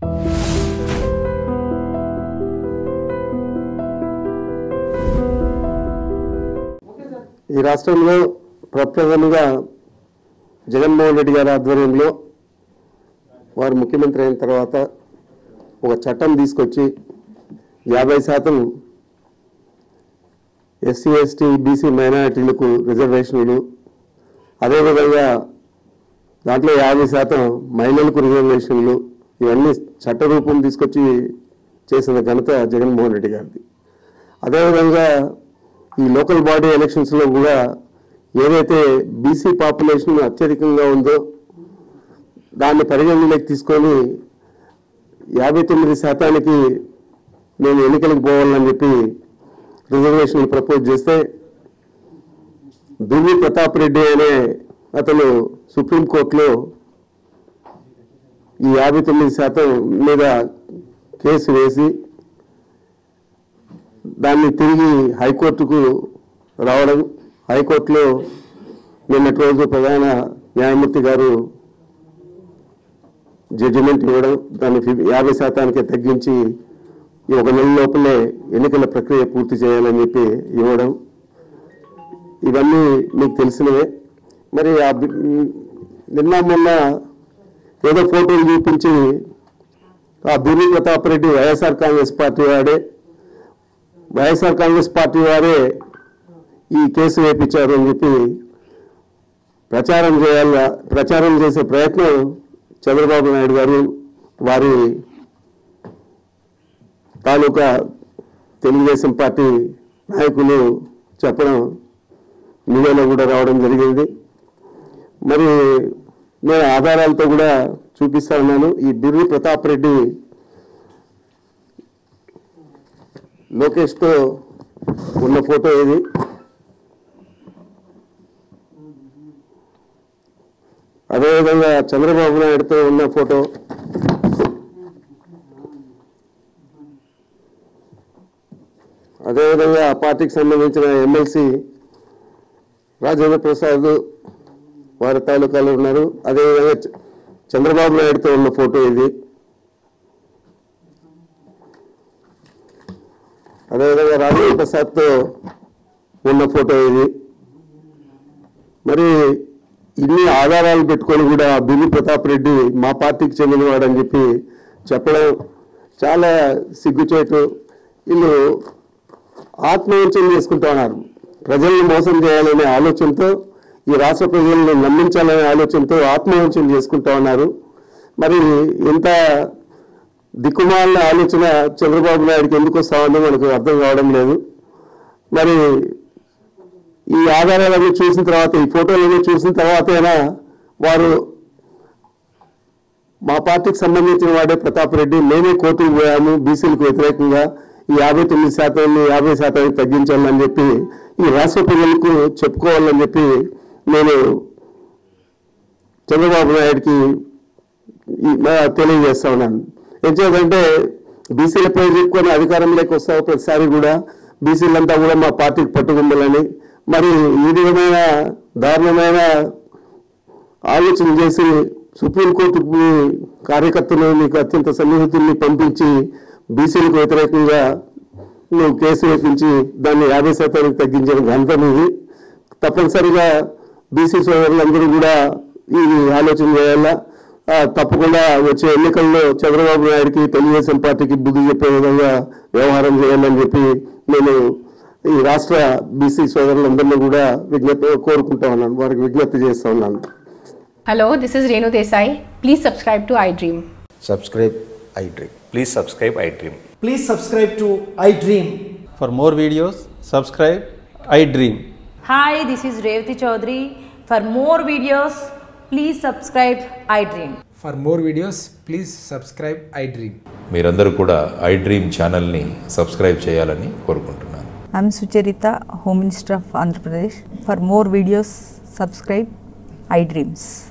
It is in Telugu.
ఈ రాష్ట్రంలో ప్రప్రథమంగా జగన్మోహన్ రెడ్డి గారి ఆధ్వర్యంలో వారు ముఖ్యమంత్రి అయిన తర్వాత ఒక చట్టం తీసుకొచ్చి యాభై శాతం ఎస్సీ ఎస్టీ బీసీ మైనారిటీలకు రిజర్వేషన్లు అదేవిధంగా దాంట్లో యాభై శాతం మహిళలకు రిజర్వేషన్లు ఇవన్నీ చట్టరూపం తీసుకొచ్చి చేసిన ఘనత జగన్మోహన్ రెడ్డి గారిది అదేవిధంగా ఈ లోకల్ బాడీ ఎలక్షన్స్లో కూడా ఏదైతే బీసీ పాపులేషన్ అత్యధికంగా ఉందో దాన్ని పరిగణలోకి తీసుకొని యాభై తొమ్మిది శాతానికి మేము ఎన్నికలకు పోవాలని చెప్పి రిజర్వేషన్లు ప్రపోజ్ చేస్తే దువ్వి ప్రతాప్ రెడ్డి అనే అతను సుప్రీంకోర్టులో ఈ యాభై తొమ్మిది శాతం మీద కేసు వేసి దాన్ని తిరిగి హైకోర్టుకు రావడం హైకోర్టులో నిన్నటి రోజు ప్రధాన న్యాయమూర్తి గారు జడ్జిమెంట్ ఇవ్వడం దాన్ని ఫిఫ్- యాభై శాతానికి తగ్గించి ఈ ఒక నెల లోపలే ఎన్నికల ప్రక్రియ పూర్తి చేయాలని చెప్పి ఇవ్వడం ఇవన్నీ మీకు తెలిసినవే మరి ఆ బి- నిన్న మొన్న ఏదో ఫోటోలు చూపించి ఆ బిర్రి ప్రతాప్ రెడ్డి వైఎస్ఆర్ కాంగ్రెస్ పార్టీ వాడే వైఎస్ఆర్ కాంగ్రెస్ పార్టీ వారే ఈ కేసు వేపించారు అని చెప్పి ప్రచారం చేయాల ప్రచారం చేసే ప్రయత్నం చంద్రబాబు నాయుడు గారు వారి తాలూకా తెలుగుదేశం పార్టీ నాయకులు చెప్పడం మీడియాలో కూడా రావడం జరిగింది మరి నేను ఆధారాలతో కూడా చూపిస్తా ఉన్నాను ఈ బిర్రి ప్రతాప్ రెడ్డి లోకేష్తో ఉన్న ఫోటో ఇది అదేవిధంగా చంద్రబాబు నాయుడుతో ఉన్న ఫోటో అదేవిధంగా ఆ పార్టీకి సంబంధించిన ఎమ్మెల్సీ రాజేంద్ర ప్రసాద్ వారి తాలూకాలో ఉన్నారు అదేవిధంగా చ- చంద్రబాబు నాయుడుతో ఉన్న ఫోటో ఇది అదేవిధంగా రాజేంద్ర ప్రసాద్తో ఉన్న ఫోటో ఇది మరి ఇన్ని ఆధారాలు పెట్టుకొని కూడా బిల్లి ప్రతాప్ రెడ్డి మా పార్టీకి చెందినవాడు అని చెప్పి చెప్పడం చాలా సిగ్గుచేటు వీళ్ళు ఆత్మవంచన చేసుకుంటా ఉన్నారు ప్రజల్ని మోసం చేయాలనే ఆలోచనతో ఈ రాష్ట్ర ప్రజలను నమ్మించాలనే ఆలోచనతో ఆత్మవంచన చేసుకుంటా ఉన్నారు మరి ఇంత దిక్కుమాలిన ఆలోచన చంద్రబాబు నాయుడుకి ఎందుకు వస్తా ఉందో మనకు అర్థం కావడం లేదు మరి ఈ ఆధారాలన్నీ చూసిన తర్వాత ఈ ఫోటోలన్నీ చూసిన తర్వాతైనా వారు మా పార్టీకి సంబంధించిన వాడే ప్రతాప్ రెడ్డి మేమే కోర్టుకు పోయాము బీసీలకు వ్యతిరేకంగా ఈ యాభై తొమ్మిది శాతాన్ని యాభై శాతానికి తగ్గించాలని చెప్పి ఈ రాష్ట్ర ప్రజలకు చెప్పుకోవాలని చెప్పి నేను చంద్రబాబు నాయుడికి ఈ- మా- తెలియజేస్తా ఉన్నాను ఎందుకంటే బీసీలపై చెప్పుకొని అధికారంలోకి వస్తావు ప్రతిసారి కూడా బీసీలంతా కూడా మా పార్టీకి పట్టుకుండాలని మరి ఈ విధమైన దారుణమైన ఆలోచన చేసి సుప్రీంకోర్టు కార్యకర్తలు మీకు అత్యంత సన్నిహితుల్ని పంపించి బీసీలకు వ్యతిరేకంగా నువ్వు కేసు వేపించి దాన్ని యాభై శాతానికి తగ్గించిన ఘనత నీది తప్పనిసరిగా బీసీ సోదరులందరూ కూడా ఈ ఆలోచన చేయాలా ఆ, తప్పకుండా వచ్చే ఎన్నికల్లో చంద్రబాబు నాయుడికి తెలుగుదేశం పార్టీకి బుద్ధి చెప్పే విధంగా వ్యవహారం చేయాలని చెప్పి నేను ఈ రాష్ట్ర బీసీ సోదరులందరినీ కూడా విజ్ఞప్తి కోరుకుంటా ఉన్నాను వారికి విజ్ఞప్తి చేస్తా ఉన్నాను Hello, this is Renu Desai. Please subscribe to iDream. subscribe iDream. Please subscribe iDream. Please subscribe to iDream. For more videos, subscribe I Dream. Hi, this is Revati Chaudhary. For more videos, please subscribe iDream. For more videos, please subscribe iDream. మీరందరూ కూడా iDream ఛానల్ని సబ్స్క్రైబ్ చేయాలని కోరుకుంటున్నాను I'm Sucharita, Home Minister of Andhra Pradesh. For more videos, subscribe iDreams.